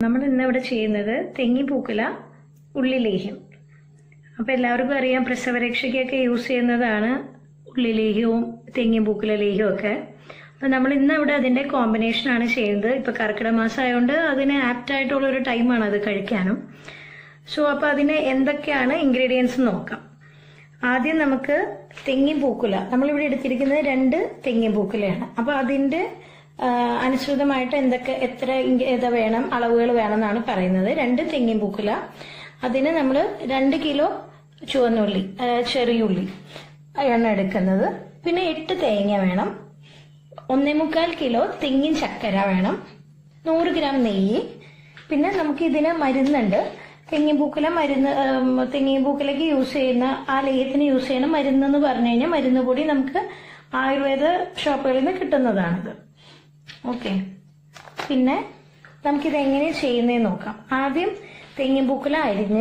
നമ്മൾ ഇന്നിവിടെ ചെയ്യുന്നത് തെങ്ങിപ്പൂക്കുല ഉള്ളിലേഹ്യം അപ്പോൾ എല്ലാവർക്കും അറിയാം പ്രസവരക്ഷയ്ക്കൊക്കെ യൂസ് ചെയ്യുന്നതാണ് ഉള്ളിലേഹ്യവും തെങ്ങിപ്പൂക്കുല ലേഹ്യവും ഒക്കെ അപ്പോൾ നമ്മൾ ഇന്ന് ഇവിടെ അതിൻ്റെ കോമ്പിനേഷനാണ് ചെയ്യുന്നത് ഇപ്പോൾ കർക്കിടക മാസം ആയതുകൊണ്ട് അതിന് ആപ്റ്റ് ആയിട്ടുള്ള ഒരു ടൈമാണ് അത് കഴിക്കാനും സോ അപ്പോൾ അതിന് എന്തൊക്കെയാണ് ഇൻഗ്രീഡിയൻസ് നോക്കാം ആദ്യം നമുക്ക് തെങ്ങിൻ പൂക്കുല നമ്മളിവിടെ എടുത്തിരിക്കുന്നത് രണ്ട് തെങ്ങിൻ പൂക്കുലയാണ് അപ്പോൾ അതിൻ്റെ ആ, അനുസൃതമായിട്ട് എന്തൊക്കെ എത്ര ഇങ്ക- ഇത് വേണം അളവുകൾ വേണം എന്നാണ് പറയുന്നത് രണ്ട് തെങ്ങിൻ പൂക്കുല അതിന് നമ്മൾ രണ്ട് കിലോ ചുവന്നുള്ളി ആ, ചെറിയുള്ളി ആണ് എടുക്കുന്നത് പിന്നെ എട്ട് തേങ്ങ വേണം ഒന്നേ മുക്കാൽ കിലോ തെങ്ങിൻ ചക്കര വേണം നൂറ് ഗ്രാം നെയ്യ് പിന്നെ നമുക്ക് ഇതിന് മരുന്നുണ്ട് തെങ്ങിൻ പൂക്കല മരുന്ന് ഉം, തെങ്ങിൻ പൂക്കലയ്ക്ക് യൂസ് ചെയ്യുന്ന ആ ലേഹത്തിന് യൂസ് ചെയ്യുന്ന മരുന്ന് എന്ന് പറഞ്ഞു കഴിഞ്ഞാൽ മരുന്ന് പൊടി നമുക്ക് ആയുർവേദ ഷോപ്പുകളിൽ നിന്ന് കിട്ടുന്നതാണിത് ഓക്കെ പിന്നെ നമുക്കിത് എങ്ങനെ ചെയ്യുന്നതെന്ന് നോക്കാം ആദ്യം തെങ്ങിൻ പൂക്കല അരിഞ്ഞ്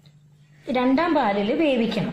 രണ്ടാം പാലിൽ വേവിക്കണം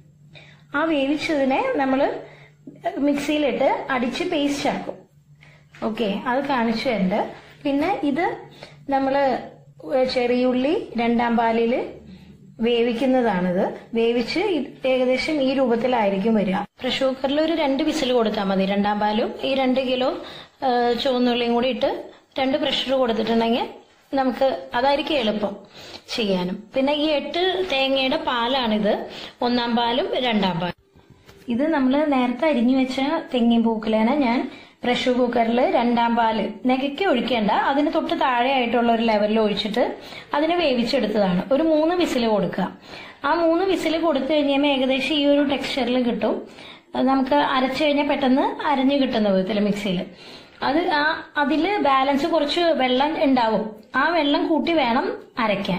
ആ വേവിച്ചതിനെ നമ്മൾ മിക്സിയിലിട്ട് അടിച്ച് പേസ്റ്റ് ആക്കും ഓക്കെ അത് കാണിച്ചു തരുന്നുണ്ട് പിന്നെ ഇത് നമ്മൾ ചെറിയുള്ളി രണ്ടാം പാലിൽ വേവിക്കുന്നതാണിത് വേവിച്ച് ഇത് ഏകദേശം ഈ രൂപത്തിലായിരിക്കും വരിക പ്രഷർ കുക്കറിൽ ഒരു രണ്ട് വിസിൽ കൊടുത്താൽ മതി രണ്ടാം പാലും ഈ രണ്ട് കിലോ ആ, ചുവന്നുള്ളിയും കൂടി ഇട്ട് രണ്ട് പ്രഷർ കൊടുത്തിട്ടുണ്ടെങ്കിൽ നമുക്ക് അതായിരിക്കും എളുപ്പം ചെയ്യാനും പിന്നെ ഈ എട്ട് തേങ്ങയുടെ പാലാണിത് ഒന്നാം പാലും രണ്ടാം പാലും ഇത് നമ്മൾ നേരത്തെ അരിഞ്ഞു വെച്ച തെങ്ങിൻ പൂക്കലാണ് ഞാൻ പ്രഷർ കുക്കറിൽ രണ്ടാം പാല് നെകയ്ക്ക് ഒഴിക്കേണ്ട അതിന് തൊട്ട് താഴെ ആയിട്ടുള്ള ഒരു ലെവലിൽ ഒഴിച്ചിട്ട് അതിനെ വേവിച്ചെടുത്തതാണ് ഒരു മൂന്ന് വിസിൽ കൊടുക്കുക ആ മൂന്ന് വിസിൽ കൊടുത്തു കഴിഞ്ഞാൽ ഏകദേശം ഈ ഒരു ടെക്സ്ചറിൽ കിട്ടും അത് നമുക്ക് അരച്ചു കഴിഞ്ഞാൽ പെട്ടെന്ന് അരഞ്ഞു കിട്ടുന്ന വിധത്തിൽ മിക്സിയിൽ അത് ആ അതില് ബാലൻസ് കുറച്ച് വെള്ളം ഉണ്ടാവും ആ വെള്ളം കൂട്ടി വേണം അരയ്ക്കാൻ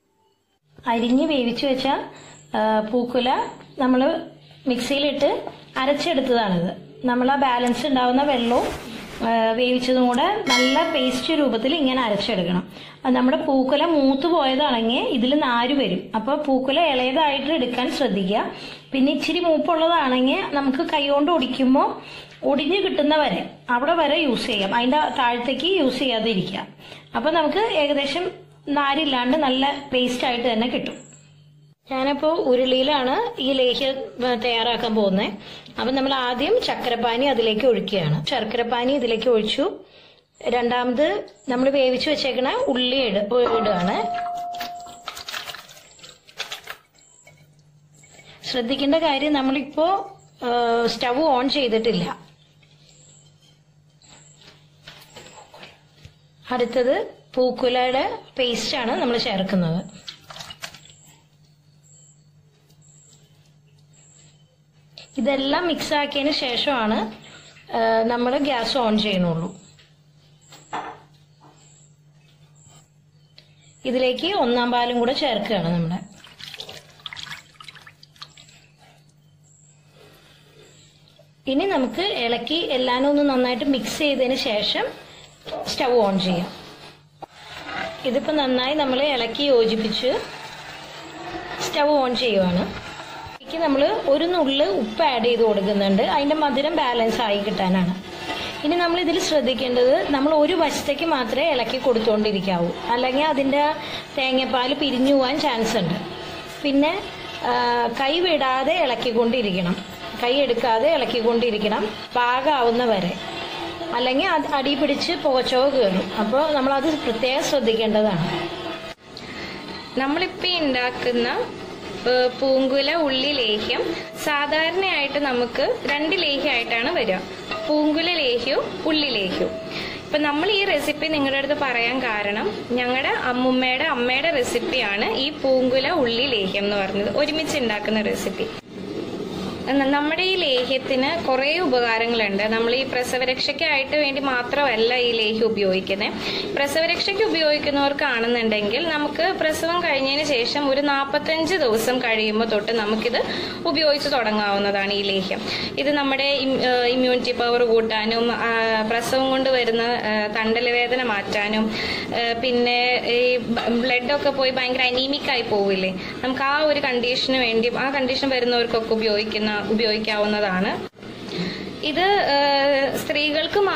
അരിഞ്ഞ് വേവിച്ച് വെച്ച ആ, പൂക്കുല നമ്മൾ മിക്സിയിലിട്ട് അരച്ചെടുത്തതാണിത് നമ്മൾ ആ ബാലൻസ് ഉണ്ടാവുന്ന വെള്ളവും ആ, വേവിച്ചതും കൂടെ നല്ല പേസ്റ്റ് രൂപത്തിൽ ഇങ്ങനെ അരച്ചെടുക്കണം അത് നമ്മുടെ പൂക്കുല മൂത്ത് പോയതാണെങ്കിൽ ഇതിൽ നാര് വരും അപ്പോൾ പൂക്കുല ഇളയതായിട്ട് എടുക്കാൻ ശ്രദ്ധിക്കുക പിന്നെ ഇച്ചിരി മൂപ്പുള്ളതാണെങ്കിൽ നമുക്ക് കൈകൊണ്ട് ഒടിക്കുമ്പോൾ ഒടിഞ്ഞു കിട്ടുന്ന വരെ അവിടെ വരെ യൂസ് ചെയ്യാം അതിൻ്റെ താഴത്തേക്ക് യൂസ് ചെയ്യാതിരിക്കുക അപ്പോൾ നമുക്ക് ഏകദേശം നാരില്ലാണ്ട് നല്ല പേസ്റ്റ് ആയിട്ട് തന്നെ കിട്ടും ഞാനപ്പോൾ ഉരുളിയിലാണ് ഈ ലേഹ്യം ഏ, തയ്യാറാക്കാൻ പോകുന്നത് അപ്പം നമ്മൾ ആദ്യം ചക്കരപ്പാനി അതിലേക്ക് ഒഴിക്കുകയാണ് ശർക്കരപ്പാനി ഇതിലേക്ക് ഒഴിച്ചു രണ്ടാമത് നമ്മൾ വേവിച്ച് വെച്ചേക്കണ ഉള്ളി ഇട ഇടുകയാണ് ശ്രദ്ധിക്കേണ്ട കാര്യം നമ്മളിപ്പോ സ്റ്റവ് ഓൺ ചെയ്തിട്ടില്ല അടുത്തത് പൂക്കുലയുടെ പേസ്റ്റാണ് നമ്മൾ ചേർക്കുന്നത് ഇതെല്ലാം മിക്സ് ആക്കിയതിന് ശേഷമാണ് നമ്മൾ ഗ്യാസ് ഓൺ ചെയ്യണുള്ളൂ ഇതിലേക്ക് ഒന്നാം പാലും കൂടെ ചേർക്കുകയാണ് നമ്മുടെ ഇനി നമുക്ക് ഇളക്കി എല്ലാനും ഒന്ന് നന്നായിട്ട് മിക്സ് ചെയ്തതിന് ശേഷം സ്റ്റവ് ഓൺ ചെയ്യാം ഇതിപ്പോൾ നന്നായി നമ്മൾ ഇളക്കി യോജിപ്പിച്ച് സ്റ്റവ് ഓൺ ചെയ്യുവാണ് ഇതിലേക്ക് നമ്മൾ ഒരു നുള്ള് ഉപ്പ് ആഡ് ചെയ്ത് കൊടുക്കുന്നുണ്ട് അതിന്റെ മധുരം ബാലൻസ് ആയി കിട്ടാനാണ് ഇനി നമ്മൾ ഇതിൽ ശ്രദ്ധിക്കേണ്ടത് നമ്മൾ ഒരു വശത്തേക്ക് മാത്രമേ ഇളക്കി കൊടുത്തുകൊണ്ടിരിക്കാവൂ അല്ലെങ്കിൽ അതിൻ്റെ തേങ്ങാപ്പാൽ പിരിഞ്ഞു പോകാൻ ചാൻസ് ഉണ്ട് പിന്നെ ആ, കൈ വിടാതെ ഇളക്കിക്കൊണ്ടിരിക്കണം കൈ എടുക്കാതെ ഇളക്കിക്കൊണ്ടിരിക്കണം പാകാവുന്ന വരെ അല്ലെങ്കിൽ അത് അടി പിടിച്ച് പോച്ചോ കയറും അപ്പോൾ നമ്മളത് പ്രത്യേകം ശ്രദ്ധിക്കേണ്ടതാണ് നമ്മളിപ്പോൾ ഉണ്ടാക്കുന്ന ഏഹ്, പൂങ്കുല ഉള്ളി ലേഹ്യം സാധാരണയായിട്ട് നമുക്ക് രണ്ട് ലേഹ്യമായിട്ടാണ് വരിക പൂങ്കുല ലേഹ്യവും ഉള്ളി ലേഹ്യവും ഇപ്പൊ നമ്മൾ ഈ റെസിപ്പി നിങ്ങളുടെ അടുത്ത് പറയാൻ കാരണം ഞങ്ങളുടെ അമ്മുമ്മയുടെ അമ്മയുടെ റെസിപ്പിയാണ് ഈ പൂങ്കുല ഉള്ളി ലേഹ്യം എന്ന് പറഞ്ഞത് ഒരുമിച്ച് ഉണ്ടാക്കുന്ന റെസിപ്പി ന- നമ്മുടെ ഈ ലേഹ്യത്തിന് കുറേ ഉപകാരങ്ങളുണ്ട് നമ്മൾ ഈ പ്രസവരക്ഷയ്ക്കായിട്ട് വേണ്ടി മാത്രമല്ല ഈ ലേഹ്യം ഉപയോഗിക്കുന്നത് പ്രസവരക്ഷയ്ക്ക് ഉപയോഗിക്കുന്നവർക്കാണെന്നുണ്ടെങ്കിൽ നമുക്ക് പ്രസവം കഴിഞ്ഞതിന് ശേഷം ഒരു നാൽപ്പത്തഞ്ച് ദിവസം കഴിയുമ്പോൾ തൊട്ട് നമുക്കിത് ഉപയോഗിച്ച് തുടങ്ങാവുന്നതാണ് ഈ ലേഹ്യം ഇത് നമ്മുടെ ഇമ്മ്യൂണിറ്റി പവർ കൂട്ടാനും ആ, പ്രസവം കൊണ്ട് വരുന്ന തണ്ടൽ വേദന മാറ്റാനും ആ, പിന്നെ ഈ ബ്ലഡൊക്കെ പോയി ഭയങ്കര അനീമിക് ആയി പോവില്ലേ നമുക്ക് ആ ഒരു കണ്ടീഷന് വേണ്ടി ആ കണ്ടീഷൻ വരുന്നവർക്കൊക്കെ ഉപയോഗിക്കുന്ന ഉപയോഗിക്കാവുന്നതാണ് ഇത് ആ, സ്ത്രീകൾക്ക് മാത്രമല്ല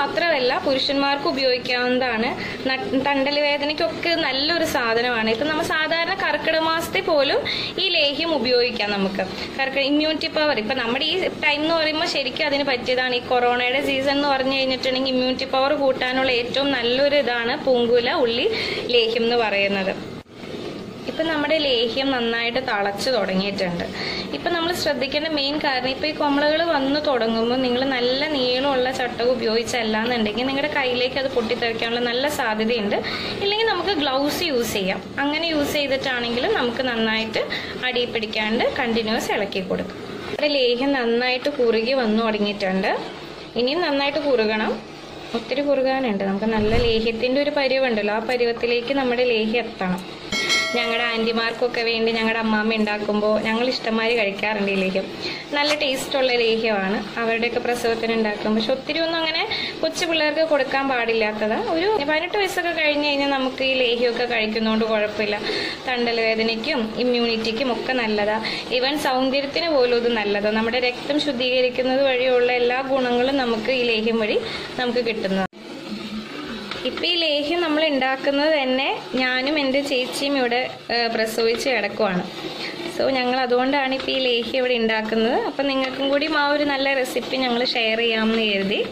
മാത്രമല്ല പുരുഷന്മാർക്ക് ഉപയോഗിക്കാവുന്നതാണ് ന- തണ്ടൽ വേദനയ്ക്കൊക്കെ നല്ലൊരു സാധനമാണ് ഇപ്പൊ നമ്മൾ സാധാരണ കർക്കിടക മാസത്തിൽ പോലും ഈ ലേഹ്യം ഉപയോഗിക്കാം നമുക്ക് കർക്കിടക ഇമ്മ്യൂണിറ്റി പവർ ഇപ്പൊ നമ്മുടെ ഈ ടൈം എന്ന് പറയുമ്പോൾ ശരിക്കും അതിന് പറ്റിയതാണ് ഈ കൊറോണയുടെ സീസൺ എന്ന് പറഞ്ഞു കഴിഞ്ഞിട്ടുണ്ടെങ്കിൽ ഇമ്മ്യൂണിറ്റി പവർ കൂട്ടാനുള്ള ഏറ്റവും നല്ലൊരു ഇതാണ് പൂങ്കുല ഉള്ളി ലേഹ്യം എന്ന് പറയുന്നത് ഇപ്പൊ നമ്മുടെ ലേഹ്യം നന്നായിട്ട് തളച്ചു തുടങ്ങിയിട്ടുണ്ട് ഇപ്പൊ നമ്മൾ ശ്രദ്ധിക്കേണ്ട മെയിൻ കാരണം ഇപ്പൊ ഈ കൊമളകൾ വന്നു തുടങ്ങുമ്പോൾ നിങ്ങൾ നല്ല നീളമുള്ള ചട്ടകം ഉപയോഗിച്ചല്ല എന്നുണ്ടെങ്കിൽ നിങ്ങളുടെ കയ്യിലേക്ക് അത് പൊട്ടിത്തെറിക്കാനുള്ള നല്ല സാധ്യതയുണ്ട് ഇല്ലെങ്കിൽ നമുക്ക് ഗ്ലൗസ് യൂസ് ചെയ്യാം അങ്ങനെ യൂസ് ചെയ്തിട്ടാണെങ്കിൽ നമുക്ക് നന്നായിട്ട് അടി പിടിക്കാണ്ട് കണ്ടിന്യൂസ് ഇളക്കി കൊടുക്കും നമ്മുടെ ലേഹ്യം നന്നായിട്ട് കുറുകി വന്നു തുടങ്ങിയിട്ടുണ്ട് ഇനിയും നന്നായിട്ട് കുറുകണം ഒത്തിരി കുറുകാനുണ്ട് നമുക്ക് നല്ല ലേഹ്യത്തിന്റെ ഒരു പരുവുണ്ടല്ലോ ആ പരുവത്തിലേക്ക് നമ്മുടെ ലേഹ്യം എത്തണം ഞങ്ങളുടെ ആന്റിമാർക്കൊക്കെ വേണ്ടി ഞങ്ങളുടെ അമ്മാമ്മ ഉണ്ടാക്കുമ്പോൾ ഞങ്ങൾ ഇഷ്ടംമാതിരി കഴിക്കാറുണ്ട് ഈ ലേഹ്യം നല്ല ടേസ്റ്റുള്ള ലേഹ്യമാണ് അവരുടെയൊക്കെ പ്രസവത്തിന് ഉണ്ടാക്കും പക്ഷെ ഒത്തിരി ഒന്നും അങ്ങനെ കൊച്ചു പിള്ളേർക്ക് കൊടുക്കാൻ പാടില്ലാത്തതാ ഒരു പതിനെട്ട് വയസ്സൊക്കെ കഴിഞ്ഞ് കഴിഞ്ഞാൽ നമുക്ക് ഈ ലേഹ്യമൊക്കെ കഴിക്കുന്നതുകൊണ്ട് കുഴപ്പമില്ല തണ്ടൽ വേദനയ്ക്കും ഇമ്മ്യൂണിറ്റിക്കും ഒക്കെ നല്ലതാ ഈവൻ സൗന്ദര്യത്തിന് പോലും ഇത് നല്ലതാ നമ്മുടെ രക്തം ശുദ്ധീകരിക്കുന്നത് വഴിയുള്ള എല്ലാ ഗുണങ്ങളും നമുക്ക് ഈ ലേഹ്യം വഴി നമുക്ക് കിട്ടുന്നതാണ് ഇപ്പൊ ഈ ലേഹ്യം നമ്മൾ ഉണ്ടാക്കുന്നത് തന്നെ ഞാനും എൻ്റെ ചേച്ചിയും ഇവിടെ ഏഹ്, പ്രസവിച്ച് കിടക്കുവാണ് സോ ഞങ്ങൾ അതുകൊണ്ടാണ് ഇപ്പൊ ഈ ലേഹ്യം ഇവിടെ ഉണ്ടാക്കുന്നത് അപ്പൊ നിങ്ങൾക്കും കൂടി ആ ഒരു നല്ല റെസിപ്പി ഞങ്ങൾ ഷെയർ ചെയ്യാമെന്ന് കരുതി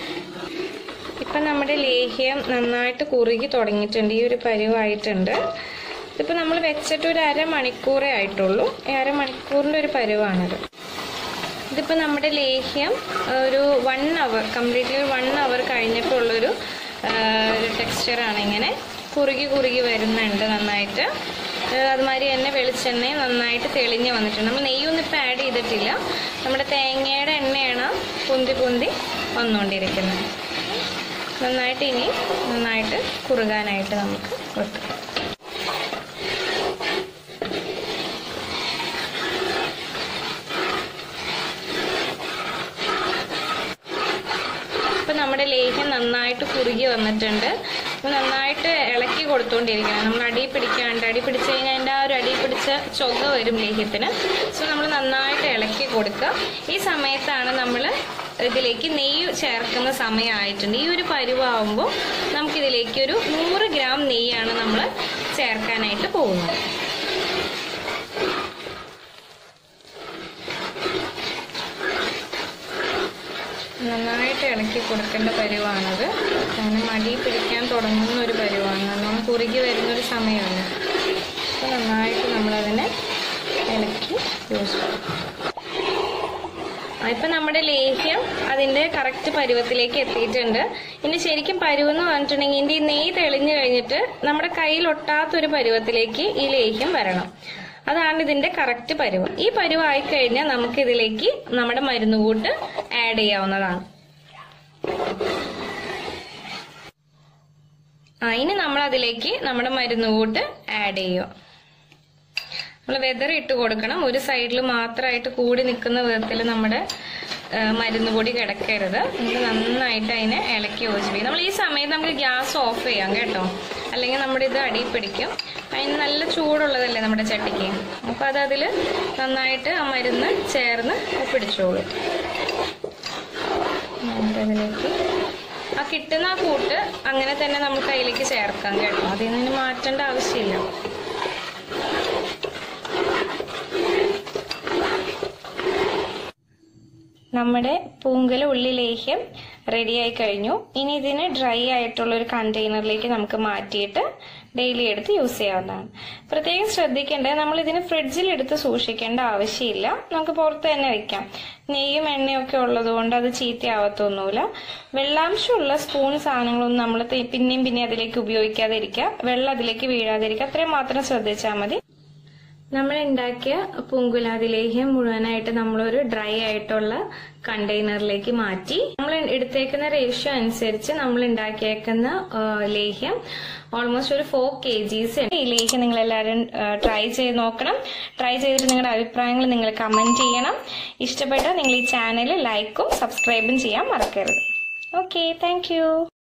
ഇപ്പൊ നമ്മുടെ ലേഹ്യം നന്നായിട്ട് കുറുകി തുടങ്ങിയിട്ടുണ്ട് ഈ ഒരു പരുവായിട്ടുണ്ട് ഇതിപ്പോ നമ്മൾ വെച്ചിട്ട് ഒരു അരമണിക്കൂറേ ആയിട്ടുള്ളൂ ഈ അരമണിക്കൂറിന്റെ ഒരു പരുവാണിത് ഇതിപ്പോൾ നമ്മുടെ ലേഹ്യം ആ, ഒരു വൺ അവർ കംപ്ലീറ്റ്ലി ഒരു വൺ അവർ കഴിഞ്ഞിട്ടുള്ളൊരു ആ, ഒരു ടെക്സ്ചറാണ് ഇങ്ങനെ കുറുകി കുറുകി വരുന്നുണ്ട് നന്നായിട്ട് ആ, അതുമാതിരി തന്നെ വെളിച്ചെണ്ണയും നന്നായിട്ട് തെളിഞ്ഞ് വന്നിട്ടുണ്ട് നമ്മൾ നെയ്യൊന്നും ഇപ്പം ആഡ് ചെയ്തിട്ടില്ല നമ്മുടെ തേങ്ങയുടെ എണ്ണയാണ് പൊന്തി പൊന്തി വന്നുകൊണ്ടിരിക്കുന്നത് നന്നായിട്ട് ഇനി നന്നായിട്ട് കുറുകാനായിട്ട് നമുക്ക് വെക്കാം ഇപ്പൊ നമ്മുടെ ലേഹ്യം നന്നായിട്ട് കുറുകി വന്നിട്ടുണ്ട് അപ്പൊ നന്നായിട്ട് ഇളക്കി കൊടുത്തുകൊണ്ടിരിക്കണം നമ്മൾ അടി പിടിക്കാണ്ട് അടി പിടിച്ച് കഴിഞ്ഞാൽ അതിൻ്റെ ആ ഒരു അടി പിടിച്ച ചൊക വരും ലേഹ്യത്തിന് സോ നമ്മൾ നന്നായിട്ട് ഇളക്കി കൊടുക്കുക ഈ സമയത്താണ് നമ്മൾ ഇതിലേക്ക് നെയ്യ് ചേർക്കുന്ന സമയമായിട്ടുണ്ട് ഈ ഒരു പരുവാകുമ്പോൾ നമുക്കിതിലേക്ക് ഒരു നൂറ് ഗ്രാം നെയ്യാണ് നമ്മൾ ചേർക്കാനായിട്ട് പോകുന്നത് നന്നായിട്ട് ഇളക്കി കൊടുക്കേണ്ട പരുവാണത് കാരണം മടി പിടിക്കാൻ തുടങ്ങുന്ന ഒരു പരുവാണ് നല്ലോണം കുറുകി വരുന്നൊരു സമയമാണ് അപ്പോൾ നന്നായിട്ട് നമ്മളതിനെ ഇളക്കി യൂസ് ചെയ്യും ആ, ഇപ്പൊ നമ്മുടെ ലേഹ്യം അതിന്റെ കറക്റ്റ് പരുവത്തിലേക്ക് എത്തിയിട്ടുണ്ട് ഇനി ശരിക്കും പരുവെന്ന് പറഞ്ഞിട്ടുണ്ടെങ്കിൽ ഇതിന്റെ ഈ നെയ്യ് തെളിഞ്ഞു കഴിഞ്ഞിട്ട് നമ്മുടെ കയ്യിൽ ഒട്ടാത്തൊരു പരുവത്തിലേക്ക് ഈ ലേഹ്യം വരണം അതാണ് ഇതിന്റെ കറക്റ്റ് പരുവം ഈ പരുവായി കഴിഞ്ഞാൽ നമുക്ക് ഇതിലേക്ക് നമ്മുടെ മരുന്നുകൂട്ട് ആഡ് ചെയ്യാവുന്നതാണ് ആ ഇനി നമ്മൾ അതിലേക്ക് നമ്മുടെ മരുന്നുകൂട്ട് ആഡ് ചെയ്യുക നമ്മൾ വെതർ ഇട്ട് കൊടുക്കണം ഒരു സൈഡിൽ മാത്രമായിട്ട് കൂടി നിൽക്കുന്ന വിധത്തിൽ നമ്മുടെ ആ, മരുന്ന് പൊടി കിടക്കരുത് നമുക്ക് നന്നായിട്ട് അതിനെ ഇളക്കി യോജിപ്പിക്കും നമ്മൾ ഈ സമയത്ത് നമുക്ക് ഗ്യാസ് ഓഫ് ചെയ്യാം കേട്ടോ അല്ലെങ്കിൽ നമ്മുടെ ഇത് അടി പിടിക്കും അതിന് നല്ല ചൂടുള്ളതല്ലേ നമ്മുടെ ചട്ടിക്ക് അപ്പോൾ അത് അതിൽ നന്നായിട്ട് ആ മരുന്ന് ചേർന്ന് പിടിച്ചോളും എന്നിട്ട് അതിലേക്ക് ആ കിട്ടുന്ന ആ കൂട്ട് അങ്ങനെ തന്നെ നമുക്ക് അതിലേക്ക് ചേർക്കാം കേട്ടോ അതിൽ നിന്ന് മാറ്റേണ്ട ആവശ്യമില്ല നമ്മുടെ പൂങ്കല ഉള്ളി ലേഹ്യം റെഡിയായി കഴിഞ്ഞു ഇനി ഇതിന് ഡ്രൈ ആയിട്ടുള്ള ഒരു കണ്ടെയ്നറിലേക്ക് നമുക്ക് മാറ്റിയിട്ട് ഡെയിലി എടുത്ത് യൂസ് ചെയ്യാവുന്നതാണ് പ്രത്യേകം ശ്രദ്ധിക്കേണ്ടത് നമ്മൾ ഇതിന് ഫ്രിഡ്ജിൽ എടുത്ത് സൂക്ഷിക്കേണ്ട ആവശ്യമില്ല നമുക്ക് പുറത്ത് തന്നെ വെക്കാം നെയ്യും എണ്ണയും ഒക്കെ ഉള്ളതുകൊണ്ട് അത് ചീത്തയാവത്തൊന്നുമില്ല വെള്ളാംശമുള്ള സ്പൂൺ സാധനങ്ങളൊന്നും നമ്മൾ പിന്നെയും പിന്നെ അതിലേക്ക് ഉപയോഗിക്കാതിരിക്കുക വെള്ളം അതിലേക്ക് വീഴാതിരിക്കുക അത്രയും മാത്രം ശ്രദ്ധിച്ചാൽ മതി നമ്മൾ ഉണ്ടാക്കിയ പൂങ്കുലാതി ലേഹ്യം മുഴുവനായിട്ട് നമ്മളൊരു ഡ്രൈ ആയിട്ടുള്ള കണ്ടെയ്നറിലേക്ക് മാറ്റി നമ്മൾ എടുത്തേക്കുന്ന റേഷ്യോ അനുസരിച്ച് നമ്മൾ ഉണ്ടാക്കിയേക്കുന്ന ആ, ലേഹ്യം ഓൾമോസ്റ്റ് ഒരു ഫോർ കെ ജീസ് ഈ ലേഹ്യം നിങ്ങൾ എല്ലാവരും ട്രൈ ചെയ്ത് നോക്കണം ട്രൈ ചെയ്തിട്ട് നിങ്ങളുടെ അഭിപ്രായങ്ങൾ നിങ്ങൾ കമന്റ് ചെയ്യണം ഇഷ്ടപ്പെട്ടാൽ നിങ്ങൾ ഈ ചാനൽ ലൈക്കും സബ്സ്ക്രൈബും ചെയ്യാൻ മറക്കരുത് ഓക്കെ താങ്ക്